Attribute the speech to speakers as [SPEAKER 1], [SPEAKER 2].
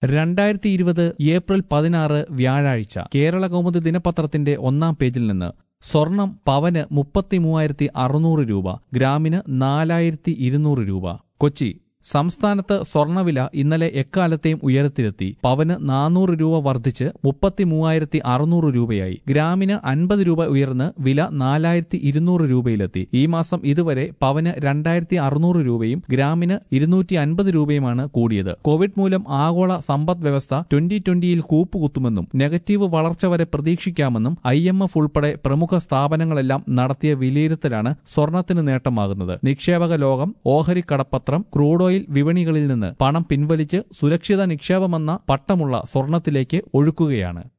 [SPEAKER 1] രണ്ടായിരത്തി ഇരുപത് ഏപ്രിൽ പതിനാറ് വ്യാഴാഴ്ച കേരള കൗമുദി ദിനപത്രത്തിന്റെ ഒന്നാം പേജിൽ നിന്ന് സ്വർണം പവന് മുപ്പത്തി മൂവായിരത്തി അറുന്നൂറ് രൂപ ഗ്രാമിന് നാലായിരത്തി ഇരുന്നൂറ് രൂപ കൊച്ചി സംസ്ഥാനത്ത് സ്വർണവില ഇന്നലെ എക്കാലത്തെയും ഉയരത്തിലെത്തി പവന് നാനൂറ് രൂപ വർദ്ധിച്ച് മുപ്പത്തി മൂവായിരത്തി അറുന്നൂറ് രൂപയായി ഗ്രാമിന് അൻപത് രൂപ ഉയർന്ന് വില നാലായിരത്തി ഇരുന്നൂറ് രൂപയിലെത്തി ഈ മാസം ഇതുവരെ പവന് രണ്ടായിരത്തി അറുന്നൂറ് രൂപയും ഗ്രാമിന് ഇരുന്നൂറ്റി അൻപത് രൂപയുമാണ് കൂടിയത് കോവിഡ് മൂലം ആഗോള സമ്പദ് വ്യവസ്ഥ ട്വന്റി ട്വന്റിയിൽ കൂപ്പുകുത്തുമെന്നും നെഗറ്റീവ് വളർച്ച വരെ പ്രതീക്ഷിക്കാമെന്നും ഐ എം എഫ് ഉൾപ്പെടെ പ്രമുഖ സ്ഥാപനങ്ങളെല്ലാം നടത്തിയ വിലയിരുത്തലാണ് സ്വർണത്തിന് നേട്ടമാകുന്നത് നിക്ഷേപക ലോകം ഓഹരി കടപ്പത്രം ക്രൂഡ് ഓയിൽ വിപണികളിൽ നിന്ന് പണം പിൻവലിച്ച് സുരക്ഷിത നിക്ഷേപമെന്ന പട്ടമുള്ള സ്വർണത്തിലേക്ക് ഒഴുക്കുകയാണ്